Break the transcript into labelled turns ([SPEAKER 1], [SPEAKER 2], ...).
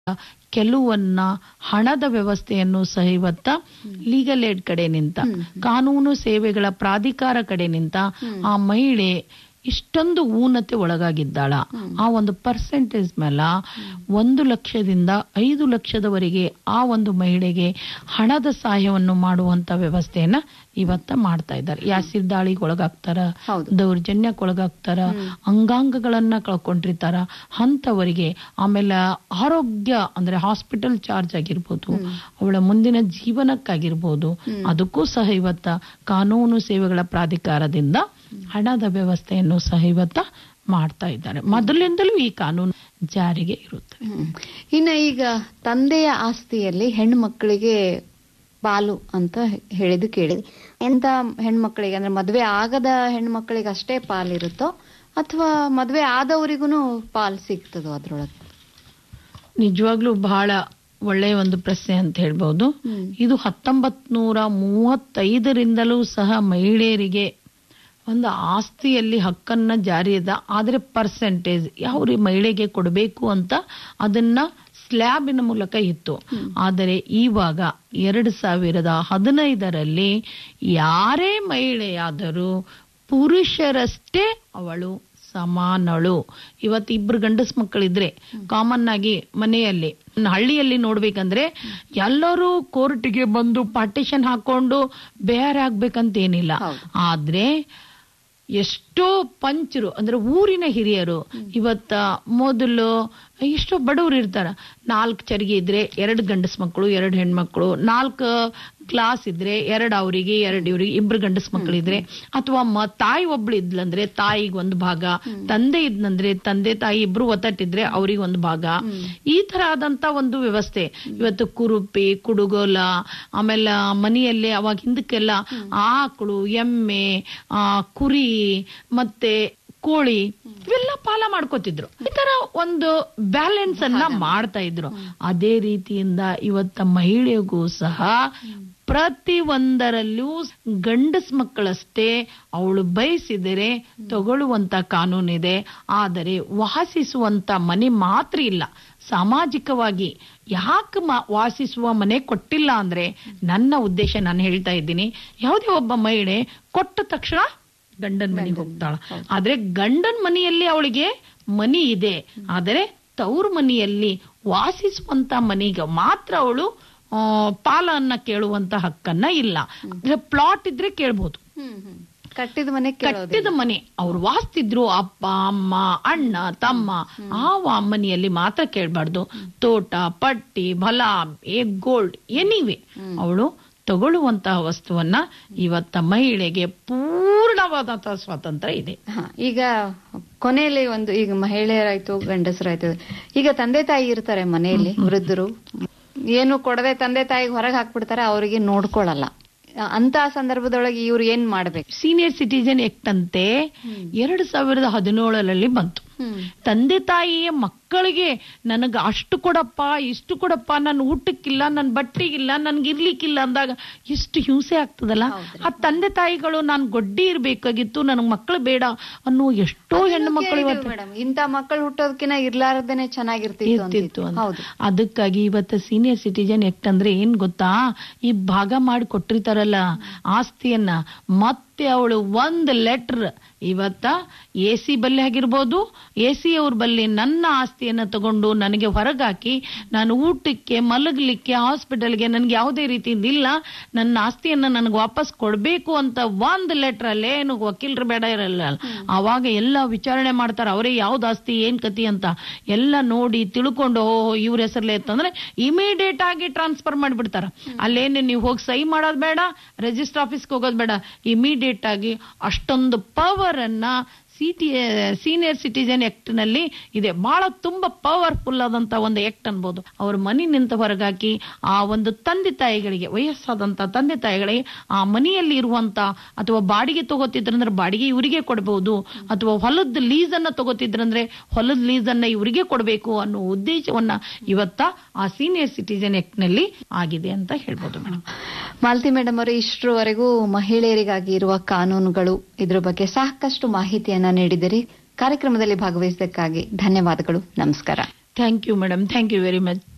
[SPEAKER 1] ಕೆಲವನ್ನ ಹಣದ ವ್ಯವಸ್ಥೆಯನ್ನು ಸಹ ಇವತ್ತ ಲೀಗಲ್ ಏಡ್ ಕಡೆ ನಿಂತ ಕಾನೂನು ಸೇವೆಗಳ ಪ್ರಾಧಿಕಾರ ಕಡೆ ನಿಂತ ಆ ಮಹಿಳೆ ಇಷ್ಟೊಂದು ಊನತೆ ಒಳಗಾಗಿದ್ದಾಳ ಆ ಒಂದು ಪರ್ಸೆಂಟೇಜ್ ಮೇಲ ಒಂದು ಲಕ್ಷದಿಂದ ಐದು ಲಕ್ಷದವರೆಗೆ ಆ ಒಂದು ಮಹಿಳೆಗೆ ಹಣದ ಸಹಾಯವನ್ನು ಮಾಡುವಂತ ವ್ಯವಸ್ಥೆಯನ್ನ ಇವತ್ತ ಮಾಡ್ತಾ ಇದ್ದಾರೆ ಯಾಸಿರ್ ದಾಳಿಗೆ ಒಳಗಾಗ್ತಾರ
[SPEAKER 2] ಹೌದು.
[SPEAKER 1] ದೌರ್ಜನ್ಯಕ್ಕೆ ಒಳಗಾಗ್ತಾರ ಅಂಗಾಂಗಗಳನ್ನ ಕಳ್ಕೊಂಡಿರ್ತಾರ ಅಂತವರಿಗೆ ಆಮೇಲೆ ಆರೋಗ್ಯ ಅಂದ್ರೆ ಹಾಸ್ಪಿಟಲ್ ಚಾರ್ಜ್ ಆಗಿರ್ಬೋದು ಅವಳ ಮುಂದಿನ ಜೀವನಕ್ಕಾಗಿರ್ಬೋದು ಅದಕ್ಕೂ ಸಹ ಇವತ್ತ ಕಾನೂನು ಸೇವೆಗಳ ಪ್ರಾಧಿಕಾರದಿಂದ ಹಣದ ವ್ಯವಸ್ಥೆಯನ್ನು ಸಹ ಇವತ್ತ ಮಾಡ್ತಾ ಇದ್ದಾರೆ ಮೊದಲಿಂದಲೂ ಈ ಕಾನೂನು ಜಾರಿಗೆ ಇರುತ್ತೆ
[SPEAKER 2] ಹ್ಮ್. ಇನ್ನ ಈಗ ತಂದೆಯ ಆಸ್ತಿಯಲ್ಲಿ ಹೆಣ್ಮಕ್ಳಿಗೆ ಪಾಲು ಅಂತ ಹೇಳಿದ್ದು ಕೇಳಿದೆ ಎಂತ ಹೆಣ್ಮಕ್ಳಿಗೆ ಅಂದ್ರೆ ಮದ್ವೆ ಆಗದ ಹೆಣ್ಮಕ್ಳಿಗೆ ಅಷ್ಟೇ ಪಾಲಿರುತ್ತೋ ಅಥವಾ ಮದ್ವೆ ಆದವರಿಗೂ ಪಾಲ್ ಸಿಗ್ತದೋ ಅದ್ರೊಳಗೆ
[SPEAKER 1] ನಿಜವಾಗ್ಲೂ ಬಹಳ ಒಳ್ಳೆಯ ಒಂದು ಪ್ರಶ್ನೆ ಅಂತ ಹೇಳ್ಬಹುದು
[SPEAKER 2] ಹ್ಮ್.
[SPEAKER 1] ಇದು ಹತ್ತೊಂಬತ್ ನೂರ ಮೂವತ್ತೈದರಿಂದಲೂ ಸಹ ಮಹಿಳೆಯರಿಗೆ ಒಂದು ಆಸ್ತಿಯಲ್ಲಿ ಹಕ್ಕನ್ನ ಜಾರಿಯದ ಆದ್ರೆ ಪರ್ಸೆಂಟೇಜ್ ಯಾವ ರೀ ಮಹಿಳೆಗೆ ಕೊಡಬೇಕು ಅಂತ ಅದನ್ನ ಸ್ಲ್ಯಾಬಿನ ಮೂಲಕ ಇತ್ತು ಆದರೆ ಇವಾಗ ಎರಡು ಸಾವಿರದ ಹದಿನೈದರಲ್ಲಿ ಯಾರೇ ಮಹಿಳೆಯಾದರೂ ಪುರುಷರಷ್ಟೇ ಅವಳು ಸಮಾನಳು ಇವತ್ತು ಇಬ್ರು ಗಂಡಸ್ ಮಕ್ಕಳಿದ್ರೆ ಕಾಮನ್ ಆಗಿ ಮನೆಯಲ್ಲಿ ಹಳ್ಳಿಯಲ್ಲಿ ನೋಡ್ಬೇಕಂದ್ರೆ ಎಲ್ಲರೂ ಕೋರ್ಟ್ಗೆ ಬಂದು ಪಾರ್ಟಿಷನ್ ಹಾಕೊಂಡು ಬೇರೆ ಆಗ್ಬೇಕಂತ ಏನಿಲ್ಲ
[SPEAKER 2] ಹೌದು.
[SPEAKER 1] ಆದ್ರೆ ಎಷ್ಟೋ ಪಂಚರು ಅಂದ್ರೆ ಊರಿನ ಹಿರಿಯರು ಇವತ್ತ ಮೊದಲು ಎಷ್ಟೋ ಬಡವರು ಇರ್ತಾರ ನಾಲ್ಕು ಚರಿಗೆ ಇದ್ರೆ ಎರಡು ಗಂಡಸ್ ಮಕ್ಕಳು ಎರಡು ಹೆಣ್ಮಕ್ಳು ನಾಲ್ಕು ಕ್ಲಾಸ್ ಇದ್ರೆ ಎರಡು ಅವರಿಗೆ ಎರಡು ಇವ್ರಿಗೆ ಇಬ್ರು ಗಂಡಸ್ ಮಕ್ಕಳು ಇದ್ರೆ ಅಥವಾ ಮ ತಾಯಿ ಒಬ್ಳು ಇದ್ಲಂದ್ರೆ ತಾಯಿಗೆ ಒಂದು ಭಾಗ ತಂದೆ ಇದ್ನಂದ್ರೆ ತಂದೆ ತಾಯಿ ಇಬ್ರು ಒತ್ತಟ್ಟಿದ್ರೆ ಅವ್ರಿಗೆ ಒಂದು ಭಾಗ ಈ ತರ ಆದಂತ ಒಂದು ವ್ಯವಸ್ಥೆ ಇವತ್ತು ಕುರುಪಿ ಕುಡುಗೋಲ ಆಮೇಲೆ ಮನೆಯಲ್ಲಿ ಅವಾಗ ಹಿಂದಕ್ಕೆಲ್ಲ ಆಕಳು ಎಮ್ಮೆ ಆ ಕುರಿ ಮತ್ತೆ ಕೋಳಿ ಇವೆಲ್ಲ ಪಾಲ ಮಾಡ್ಕೋತಿದ್ರು ಈ ತರ ಒಂದು ಬ್ಯಾಲೆನ್ಸ್ ಅನ್ನ ಮಾಡ್ತಾ ಇದ್ರು ಅದೇ ರೀತಿಯಿಂದ ಇವತ್ತ ಮಹಿಳೆಗೂ ಸಹ ಪ್ರತಿ ಒಂದರಲ್ಲೂ ಗಂಡಸ್ ಮಕ್ಕಳಷ್ಟೇ ಅವಳು ಬಯಸಿದರೆ ತಗೊಳ್ಳುವಂತ ಕಾನೂನಿದೆ ಆದರೆ ವಾಸಿಸುವಂತ ಮನೆ ಮಾತ್ರ ಇಲ್ಲ ಸಾಮಾಜಿಕವಾಗಿ ಯಾಕೆ ಮ- ವಾಸಿಸುವ ಮನೆ ಕೊಟ್ಟಿಲ್ಲ ಅಂದ್ರೆ ನನ್ನ ಉದ್ದೇಶ ನಾನು ಹೇಳ್ತಾ ಇದ್ದೀನಿ ಯಾವುದೇ ಒಬ್ಬ ಮಹಿಳೆ ಕೊಟ್ಟ ತಕ್ಷಣ ಗಂಡನ ಮನೆಗೆ ಹೋಗ್ತಾಳ ಆದ್ರೆ ಗಂಡನ ಮನೆಯಲ್ಲಿ ಅವಳಿಗೆ ಮನಿ ಇದೆ ಆದರೆ ತವ್ರ ಮನೆಯಲ್ಲಿ ವಾಸಿಸುವಂತ ಮನೆಗೆ ಮಾತ್ರ ಅವಳು ಆ, ಪಾಲನ್ನ ಕೇಳುವಂತ ಹಕ್ಕನ್ನ ಇಲ್ಲ ಅಂದ್ರೆ ಪ್ಲಾಟ್ ಇದ್ರೆ ಕೇಳ್ಬೋದು
[SPEAKER 2] ಕಟ್ಟಿದ ಮನೆ ಕೇಳೋದು
[SPEAKER 1] ಕಟ್ಟಿದ ಮನೆ ಅವ್ರು ವಾಸ್ತಿದ್ರು ಅಪ್ಪ ಅಮ್ಮ ಅಣ್ಣ ತಮ್ಮ ಆ ವಾ- ಮನೆಯಲ್ಲಿ ಮಾತ್ರ ಕೇಳಬಾರ್ದು ತೋಟ ಪಟ್ಟಿ ಫಲ ಏ ಗೋಲ್ಡ್ ಎನಿವೆ ಅವಳು ತಗೊಳ್ಳುವಂತಹ ವಸ್ತುವನ್ನ ಇವತ್ತ ಮಹಿಳೆಗೆ ಪೂರ್ಣವಾದಂತಹ ಸ್ವಾತಂತ್ರ್ಯ ಇದೆ
[SPEAKER 2] ಹಾ, ಈಗ ಕೊನೆಯಲ್ಲಿ ಒಂದು ಈಗ ಮಹಿಳೆಯರಾಯ್ತು ಗಂಡಸರಾಯ್ತು ಈಗ ತಂದೆ ತಾಯಿ ಇರ್ತಾರೆ ಮನೆಯಲ್ಲಿ ವೃದ್ಧರು ಏನು ಕೊಡದೆ ತಂದೆ ತಾಯಿಗೆ ಹೊರಗೆ ಹಾಕ್ಬಿಡ್ತಾರೆ ಅವರಿಗೆ ನೋಡ್ಕೊಳಲ್ಲ ಅಂತ ಸಂದರ್ಭದೊಳಗೆ ಇವ್ರು ಏನ್ ಮಾಡ್ಬೇಕು
[SPEAKER 1] ಸೀನಿಯರ್ ಸಿಟಿಜನ್ ಆಕ್ಟ್ ಅಂತೆ ಎರಡು ಸಾವಿರದ ಹದಿನೇಳರಲ್ಲಿ ಬಂತು ತಂದೆ ತಾಯಿಯ ಮಕ್ಕಳಿಗೆ ನನಗ ಅಷ್ಟು ಕೊಡಪ್ಪ ಇಷ್ಟು ಕೊಡಪ್ಪ ನನ್ನ ಊಟಕ್ಕಿಲ್ಲ ನನ್ನ ಬಟ್ಟೆಗಿಲ್ಲ ನನ್ಗೆ ಇರ್ಲಿಕ್ಕಿಲ್ಲ ಅಂದಾಗ ಎಷ್ಟು ಹಿಂಸೆ ಆಗ್ತದಲ್ಲ ಆ ತಂದೆ ತಾಯಿಗಳು ನಾನು ಗೊಡ್ಡಿ ಇರ್ಬೇಕಾಗಿತ್ತು ನನಗ್ ಮಕ್ಕಳು ಬೇಡ ಅನ್ನೋ ಎಷ್ಟೋ ಹೆಣ್ಣು ಮಕ್ಕಳು ಇವತ್ತು
[SPEAKER 2] ಮೇಡಮ್ ಇಂತ ಮಕ್ಕಳು ಹುಟ್ಟೋದಕ್ಕಿಂತ ಇರ್ಲಾರ್ದೇನೆ ಚೆನ್ನಾಗಿರ್ತಿತ್ತು
[SPEAKER 1] ಇರ್ತಿತ್ತು
[SPEAKER 2] ಅಂತಿತ್ತು.
[SPEAKER 1] ಅಂತ
[SPEAKER 2] ಹೌದು
[SPEAKER 1] ಅದಕ್ಕಾಗಿ ಇವತ್ತು ಸೀನಿಯರ್ ಸಿಟಿಜನ್ ಆಕ್ಟ್ ಅಂದ್ರೆ ಏನ್ ಗೊತ್ತಾ ಈ ಭಾಗ ಮಾಡಿ ಕೊಟ್ಟಿರ್ತಾರಲ್ಲ ಆಸ್ತಿಯನ್ನ ಮತ್ತೆ ಅವಳು ಒಂದ್ ಲೆಟರ್ ಇವತ್ತ ಎ ಸಿ ಬಲ್ಲಿ ಆಗಿರ್ಬೋದು ಎ ಸಿ ಅವ್ರ ಬಲ್ಲಿ ನನ್ನ ಆಸ್ತಿಯನ್ನ ತಗೊಂಡು ನನಗೆ ಹೊರಗಾಕಿ ನಾನು ಊಟಕ್ಕೆ ಮಲಗಲಿಕ್ಕೆ ಹಾಸ್ಪಿಟಲ್ಗೆ ನನ್ಗೆ ಯಾವುದೇ ರೀತಿಯಿಂದ ಇಲ್ಲ ನನ್ನ ಆಸ್ತಿಯನ್ನ ನನಗೆ ವಾಪಸ್ ಕೊಡ್ಬೇಕು ಅಂತ ಒಂದ್ ಲೆಟರ್ ಅಲ್ಲೇ ಏನು ವಕೀಲರು ಬೇಡ ಇರಲ್ಲ ಅವಾಗ ಎಲ್ಲ ವಿಚಾರಣೆ ಮಾಡ್ತಾರೆ ಅವರೇ ಯಾವ್ದು ಆಸ್ತಿ ಏನ್ ಕತಿ ಅಂತ ಎಲ್ಲ ನೋಡಿ ತಿಳ್ಕೊಂಡು ಓಹೋ ಇವ್ರ ಹೆಸರಲ್ಲೇ ಇತ್ತಂದ್ರೆ ಇಮಿಡಿಯೇಟ್ ಆಗಿ ಟ್ರಾನ್ಸ್ಫರ್ ಮಾಡಿಬಿಡ್ತಾರ ಅಲ್ಲೇನು ನೀವು ಹೋಗಿ ಸಹಿ ಮಾಡೋದ್ ಬೇಡ ರಿಜಿಸ್ಟರ್ ಆಫೀಸ್ಗೆ ಹೋಗೋದ್ ಬೇಡ ಇಮಿಡಿಯೇಟ್ ಆಗಿ ಅಷ್ಟೊಂದು ಪವರ್ ಅನ್ನ ಸಿಟಿ ಸೀನಿಯರ್ ಸಿಟಿಜನ್ ಆಕ್ಟ್ ನಲ್ಲಿ ಇದೆ ಬಹಳ ತುಂಬಾ ಪವರ್ಫುಲ್ ಆದಂತ ಒಂದು ಆಕ್ಟ್ ಅನ್ಬೋದು ಅವ್ರ ಮನಿ ನಿಂತ ಹೊರಗಾಕಿ ಆ ಒಂದು ತಂದೆ ತಾಯಿಗಳಿಗೆ ವಯಸ್ಸಾದಂತ ತಂದೆ ತಾಯಿಗಳಿಗೆ ಆ ಮನೆಯಲ್ಲಿ ಇರುವಂತ ಅಥವಾ ಬಾಡಿಗೆ ತಗೋತಿದ್ರಂದ್ರೆ ಬಾಡಿಗೆ ಇವರಿಗೆ ಕೊಡಬಹುದು ಅಥವಾ ಹೊಲದ ಲೀಸ್ ಅನ್ನ ತಗೋತಿದ್ರಂದ್ರೆ ಹೊಲದ ಲೀಸ್ ಅನ್ನ ಇವರಿಗೆ ಕೊಡಬೇಕು ಅನ್ನೋ ಉದ್ದೇಶವನ್ನ ಇವತ್ತ ಆ ಸೀನಿಯರ್ ಸಿಟಿಜನ್ ಆಕ್ಟ್ ನಲ್ಲಿ ಆಗಿದೆ ಅಂತ ಹೇಳ್ಬೋದು ಮೇಡಮ್
[SPEAKER 2] ಮಾಲತಿ ಮೇಡಮ್ ಅವರು ಇಷ್ಟರವರೆಗೂ ಮಹಿಳೆಯರಿಗಾಗಿ ಇರುವ ಕಾನೂನುಗಳು ಇದ್ರ ಬಗ್ಗೆ ಸಾಕಷ್ಟು ಮಾಹಿತಿಯನ್ನ ನೀಡಿದಿರಿ ಕಾರ್ಯಕ್ರಮದಲ್ಲಿ ಭಾಗವಹಿಸಿದ್ದಕ್ಕಾಗಿ ಧನ್ಯವಾದಗಳು ನಮಸ್ಕಾರ
[SPEAKER 1] thank you madam thank you very much